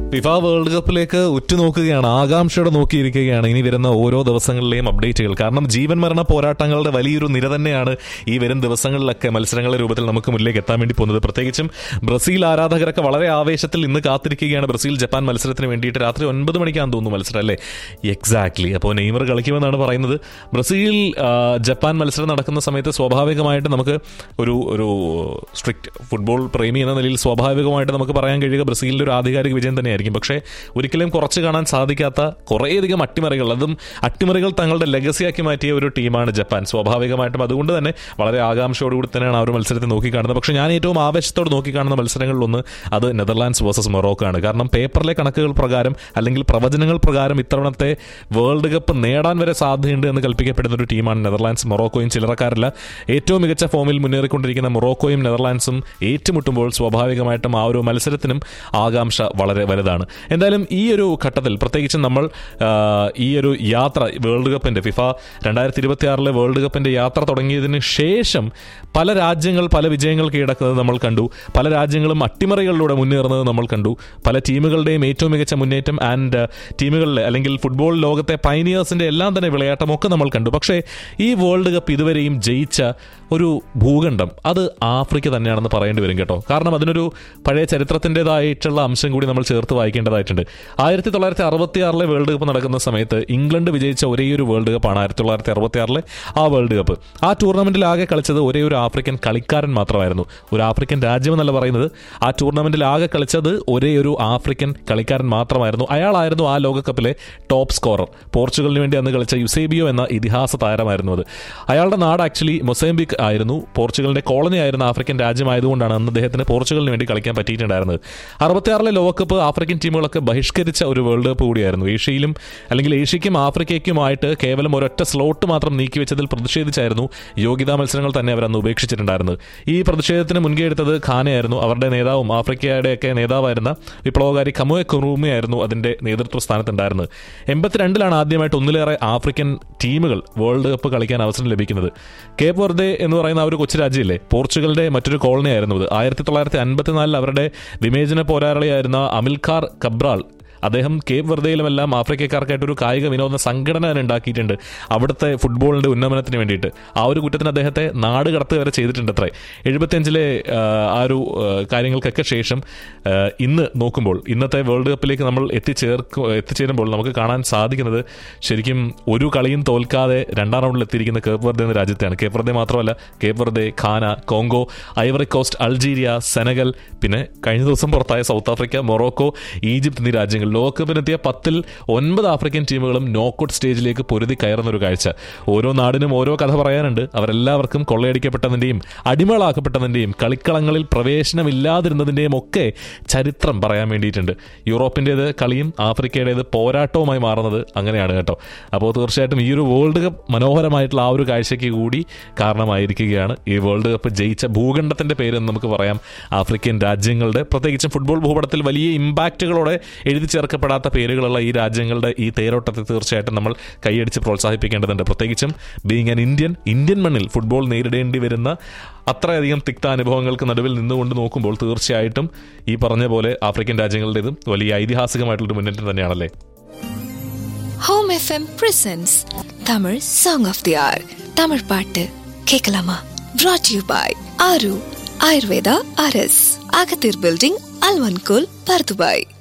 FIFA world കപ്പിലേക്ക് ഉറ്റുനോക്കുകയാണ് ആകാംക്ഷയോടെ നോക്കിയിരിക്കുകയാണ് ഇനി വരുന്ന ഓരോ ദിവസങ്ങളിലെയും അപ്ഡേറ്റുകൾ കാരണം ജീവൻ മരണ പോരാട്ടങ്ങളുടെ വലിയൊരു നിര തന്നെയാണ് ഈ വരും ദിവസങ്ങളിലൊക്കെ മത്സരങ്ങളുടെ രൂപത്തിൽ നമുക്ക് മുന്നിലേക്ക് എത്താൻ വേണ്ടി പോകുന്നത് പ്രത്യേകിച്ചും ബ്രസീൽ ആരാധകരൊക്കെ വളരെ ആവേശത്തിൽ ഇന്ന് കാത്തിരിക്കുകയാണ് ബ്രസീൽ ജപ്പാൻ മത്സരത്തിന് വേണ്ടിയിട്ട് രാത്രി ഒൻപത് മണിക്കാന്ന് തോന്നുന്നു മത്സരം അല്ലേ എക്സാക്ട്ലി അപ്പോൾ നെയ്മർ കളിക്കുമെന്നാണ് പറയുന്നത് ബ്രസീൽ ആ, ജപ്പാൻ മത്സരം നടക്കുന്ന സമയത്ത് സ്വാഭാവികമായിട്ട് നമുക്ക് ഒരു ഒരു സ്ട്രിക്റ്റ് ഫുട്ബോൾ പ്രേമി എന്ന നിലയിൽ സ്വാഭാവികമായിട്ട് നമുക്ക് പറയാൻ കഴിയുക ബ്രസീലിന്റെ ഒരു ആധികാരിക വിജയം തന്നെയായിരിക്കും പക്ഷേ ഒരിക്കലും കുറച്ച് കാണാൻ സാധിക്കാത്ത കുറേയധികം അട്ടിമറികൾ അതും അട്ടിമറികൾ തങ്ങളുടെ ലെഗസിയാക്കി മാറ്റിയ ഒരു ടീമാണ് ജപ്പാൻ സ്വാഭാവികമായിട്ടും അതുകൊണ്ട് തന്നെ വളരെ ആകാംക്ഷയോടുകൂടി തന്നെയാണ് ആ ഒരു മത്സരത്തെ നോക്കിക്കാണുന്നത് പക്ഷേ ഞാൻ ഏറ്റവും ആവേശത്തോട് നോക്കിക്കാണുന്ന മത്സരങ്ങളിലൊന്ന് അത് നെതർലാൻഡ്സ് വേഴ്സസ് മൊറോക്കോ ആണ് കാരണം പേപ്പറിലെ കണക്കുകൾ പ്രകാരം അല്ലെങ്കിൽ പ്രവചനങ്ങൾ പ്രകാരം ഇത്തവണത്തെ വേൾഡ് കപ്പ് നേടാൻ വരെ സാധ്യതയുണ്ട് എന്ന് കൽപ്പിക്കപ്പെടുന്ന ഒരു ടീമാണ് നെതർലാൻഡ്സ് മൊറോക്കോയും ചില്ലറക്കാരില്ല ഏറ്റവും മികച്ച ഫോമിൽ മുന്നേറിക്കൊണ്ടിരിക്കുന്ന മൊറോക്കോയും നെതർലാൻഡ്സും ഏറ്റുമുട്ടുമ്പോൾ സ്വാഭാവികമായിട്ടും ആ ഒരു മത്സരത്തിനും ആകാംക്ഷ വളരെ വലുതാണ് എന്തായാലും ഈ ഒരു ഘട്ടത്തിൽ പ്രത്യേകിച്ചും നമ്മൾ ആ, ഈ ഒരു യാത്ര വേൾഡ് കപ്പിന്റെ ഫിഫ രണ്ടായിരത്തി ഇരുപത്തി ആറിലെ വേൾഡ് കപ്പിന്റെ യാത്ര തുടങ്ങിയതിന് ശേഷം പല രാജ്യങ്ങൾ പല വിജയങ്ങൾ കീഴടക്കുന്നത് നമ്മൾ കണ്ടു പല രാജ്യങ്ങളും അട്ടിമറികളിലൂടെ മുന്നേറുന്നത് നമ്മൾ കണ്ടു പല ടീമുകളുടെയും ഏറ്റവും മികച്ച മുന്നേറ്റം ആൻഡ് ടീമുകളിലെ അല്ലെങ്കിൽ ഫുട്ബോൾ ലോകത്തെ പൈനിയേഴ്സിന്റെ എല്ലാം തന്നെ വിളയാട്ടം ഒക്കെ നമ്മൾ കണ്ടു പക്ഷേ ഈ വേൾഡ് കപ്പ് ഇതുവരെയും ജയിച്ച ഒരു ഭൂഖണ്ഡം അത് ആഫ്രിക്ക തന്നെയാണെന്ന് പറയേണ്ടി വരും കേട്ടോ കാരണം അതിനൊരു പഴയ ചരിത്രത്തിൻ്റെതായിട്ടുള്ള അംശം കൂടി നമ്മൾ ചേർത്ത് വായിക്കേണ്ടതായിട്ടുണ്ട് ആയിരത്തി തൊള്ളായിരത്തി അറുപത്തി ആറിലെ വേൾഡ് കപ്പ് നടക്കുന്ന സമയത്ത് ഇംഗ്ലണ്ട് വിജയിച്ച ഒരേ ഒരു വേൾഡ് കപ്പാണ് ആയിരത്തി തൊള്ളായിരത്തി അറുപത്തി ആറിലെ ആ വേൾഡ് കപ്പ് ആ ടൂർണമെന്റിൽ ആകെ കളിച്ചത് ഒരേ ഒരു ആഫ്രിക്കൻ കളിക്കാരൻ മാത്രമായിരുന്നു ഒരു ആഫ്രിക്കൻ രാജ്യമെന്നല്ല പറയുന്നത് ആ ടൂർണമെന്റിൽ ആകെ കളിച്ചത് ഒരേ ഒരു ആഫ്രിക്കൻ കളിക്കാരൻ മാത്രമായിരുന്നു അയാളായിരുന്നു ആ ലോകകപ്പിലെ ടോപ്പ് സ്കോറർ പോർച്ചുഗലിന് വേണ്ടി അന്ന് കളിച്ച യുസേബിയോ എന്ന ഇതിഹാസ താരമായിരുന്നു അത് അയാളുടെ നാട് ആക്ച്വലി മൊസൈംബിക് ആയിരുന്നു പോർച്ചുഗലിന്റെ കോളനി ആയിരുന്ന ആഫ്രിക്കൻ രാജ്യമായതുകൊണ്ടാണ് അന്ന് അദ്ദേഹത്തിന് പോർച്ചുഗലിന് വേണ്ടി കളിക്കാൻ പറ്റിയിട്ടുണ്ടായിരുന്നത് അറുപത്തിയാറിലെ ലോകകപ്പ് ആഫ്രിക്കൻ ടീമുകളൊക്കെ ബഹിഷ്കരിച്ച ഒരു വേൾഡ് കപ്പ് കൂടിയായിരുന്നു ഏഷ്യയിലും അല്ലെങ്കിൽ ഏഷ്യയ്ക്കും ആഫ്രിക്കയ്ക്കുമായിട്ട് കേവലം ഒരൊറ്റ സ്ലോട്ട് മാത്രം നീക്കിവെച്ചതിൽ പ്രതിഷേധിച്ചായിരുന്നു യോഗ്യതാ മത്സരങ്ങൾ തന്നെ അവർ അന്ന് ഉപേക്ഷിച്ചിട്ടുണ്ടായിരുന്നത് ഈ പ്രതിഷേധത്തിന് മുൻകൈ എടുത്തത് ഖാനയായിരുന്നു അവരുടെ നേതാവും ആഫ്രിക്കയുടെയൊക്കെ നേതാവായിരുന്ന വിപ്ലവകാരി കമുവെ കുറൂമയായിരുന്നു അതിന്റെ നേതൃത്വ സ്ഥാനത്തുണ്ടായിരുന്നത് എൺപത്തിരണ്ടിലാണ് ആദ്യമായിട്ട് ഒന്നിലേറെ ആഫ്രിക്കൻ ടീമുകൾ വേൾഡ് കപ്പ് കളിക്കാൻ അവസരം ലഭിക്കുന്നത് കേപ്പ് വെർദെ എന്ന് പറയുന്ന ആ ഒരു കൊച്ചു രാജ്യമില്ലേ പോർച്ചുഗലിന്റെ മറ്റൊരു കോളനി ആയിരുന്നു ഇത് ആയിരത്തി തൊള്ളായിരത്തി അൻപത്തിനാലിൽ അവരുടെ വിമോചന പോരാളിയായിരുന്ന അമിൽഖാർ കബ്രാൾ അദ്ദേഹം കേപ്പ് വെറുതെയിലുമെല്ലാം ആഫ്രിക്കക്കാർക്കായിട്ട് ഒരു കായിക വിനോദ സംഘടന തന്നെ ഉണ്ടാക്കിയിട്ടുണ്ട് അവിടുത്തെ ഫുട്ബോളിന്റെ ഉന്നമനത്തിന് വേണ്ടിയിട്ട് ആ ഒരു കുറ്റത്തിന് അദ്ദേഹത്തെ നാട് കടത്തുക വരെ ചെയ്തിട്ടുണ്ട് അത്രേ എഴുപത്തിയഞ്ചിലെ ആ, ആ ഒരു ആ, കാര്യങ്ങൾക്കൊക്കെ ശേഷം ആ, ഇന്ന് നോക്കുമ്പോൾ ഇന്നത്തെ വേൾഡ് കപ്പിലേക്ക് നമ്മൾ എത്തിച്ചേർക്ക് എത്തിച്ചേരുമ്പോൾ നമുക്ക് കാണാൻ സാധിക്കുന്നത് ശരിക്കും ഒരു കളിയും തോൽക്കാതെ രണ്ടാം റൗണ്ടിൽ എത്തിയിരിക്കുന്ന കേപ്പ് വെറുതെ എന്ന രാജ്യത്തെയാണ് കേപ്പ് വെറുതെ മാത്രമല്ല കേപ്പ് വെറുതെ Ghana Congo ivory coast Algeria Senegal പിന്നെ കഴിഞ്ഞ ദിവസം പുറത്തായ സൗത്ത് ആഫ്രിക്ക മൊറോക്കോ ഈജിപ്ത് എന്നീ രാജ്യങ്ങൾ ലോകകപ്പിനെത്തിയ പത്തിൽ ഒൻപത് ആഫ്രിക്കൻ ടീമുകളും നോക്കൌട്ട് സ്റ്റേജിലേക്ക് പൊരുതി കയറുന്ന ഒരു കാഴ്ച ഓരോ നാടിനും ഓരോ കഥ പറയാനുണ്ട് അവരെല്ലാവർക്കും കൊള്ളയടിക്കപ്പെട്ടതിൻ്റെയും അടിമകളാക്കപ്പെട്ടതിൻ്റെയും കളിക്കളങ്ങളിൽ പ്രവേശനമില്ലാതിരുന്നതിൻ്റെയും ഒക്കെ ചരിത്രം പറയാൻ വേണ്ടിയിട്ടുണ്ട് യൂറോപ്പിൻ്റേത് കളിയും ആഫ്രിക്കയുടേത് പോരാട്ടവുമായി മാറുന്നത് അങ്ങനെയാണ് കേട്ടോ അപ്പോൾ തീർച്ചയായിട്ടും ഈ ഒരു വേൾഡ് കപ്പ് മനോഹരമായിട്ടുള്ള ആ ഒരു കാഴ്ചയ്ക്ക് കൂടി കാരണമായിരിക്കുകയാണ് ഈ വേൾഡ് കപ്പ് ജയിച്ച ഭൂഖണ്ഡത്തിന്റെ പേര് എന്ന് നമുക്ക് പറയാം ആഫ്രിക്കൻ രാജ്യങ്ങളുടെ പ്രത്യേകിച്ചും ഫുട്ബോൾ ഭൂപടത്തിൽ വലിയ ഇമ്പാക്റ്റുകളോടെ എഴുതി ചേർക്കപ്പെടാത്ത പേരുകളുള്ള ഈ രാജ്യങ്ങളുടെ ഈ തേരോട്ടത്തെ തീർച്ചയായിട്ടും നമ്മൾ കൈയടിച്ച് പ്രോത്സാഹിപ്പിക്കേണ്ടതുണ്ട് പ്രത്യേകിച്ചും ബീങ് ആൻ ഇന്ത്യൻ ഇന്ത്യൻ മണ്ണിൽ ഫുട്ബോൾ നേരിടേണ്ടി വരുന്ന അത്രയധികം തിക്ത അനുഭവങ്ങൾക്ക് നടുവിൽ നിന്നുകൊണ്ട് നോക്കുമ്പോൾ തീർച്ചയായിട്ടും ഈ പറഞ്ഞ പോലെ ആഫ്രിക്കൻ രാജ്യങ്ങളുടേതും വലിയ ഐതിഹാസികമായിട്ടുള്ളൊരു മുന്നേറ്റം തന്നെയാണല്ലേ home FM presents Tamil song of the hour Tamil பாட்டு கேட்கலாமா brought யூ பாய் ஆரு ஆயுர்வேதா அரஸ் அகத்தீர் பில்டிங் அல்வன்கோல் பர்துபாய்